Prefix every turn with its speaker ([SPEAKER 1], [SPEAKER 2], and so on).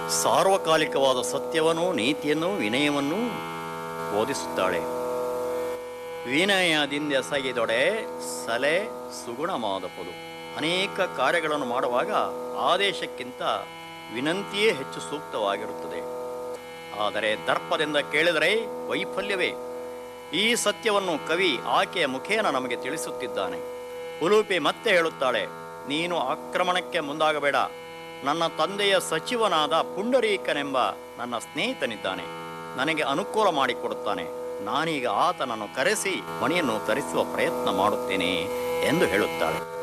[SPEAKER 1] ಸಾರ್ವಕಾಲಿಕವಾದ ಸತ್ಯವನ್ನು ನೀತಿಯನ್ನು ವಿನಯವನ್ನು ಬೋಧಿಸುತ್ತಾಳೆ ವಿನಯದಿಂದ ಎಸಗಿದೊಡೆ ಸಲೆ ಸುಗುಣವಾದಪದು ಅನೇಕ ಕಾರ್ಯಗಳನ್ನು ಮಾಡುವಾಗ ಆದೇಶಕ್ಕಿಂತ ವಿನಂತಿಯೇ ಹೆಚ್ಚು ಸೂಕ್ತವಾಗಿರುತ್ತದೆ ಆದರೆ ದರ್ಪದಿಂದ ಕೇಳಿದರೆ ವೈಫಲ್ಯವೇ ಈ ಸತ್ಯವನ್ನು ಕವಿ ಆಕೆಯ ಮುಖೇನ ನಮಗೆ ತಿಳಿಸುತ್ತಿದ್ದಾನೆ ಉಲೂಪಿ ಮತ್ತೆ ಹೇಳುತ್ತಾಳೆ ನೀನು ಆಕ್ರಮಣಕ್ಕೆ ಮುಂದಾಗಬೇಡ ನನ್ನ ತಂದೆಯ ಸಚಿವನಾದ ಪುಂಡರೀಕನೆಂಬ ನನ್ನ ಸ್ನೇಹಿತನಿದ್ದಾನೆ ನನಗೆ ಅನುಕೂಲ ಮಾಡಿಕೊಡುತ್ತಾನೆ ನಾನೀಗ ಆತನನ್ನು ಕರೆಸಿ ಮಣಿಯನ್ನು ತರಿಸುವ ಪ್ರಯತ್ನ ಮಾಡುತ್ತೇನೆ ಎಂದು ಹೇಳುತ್ತಾಳೆ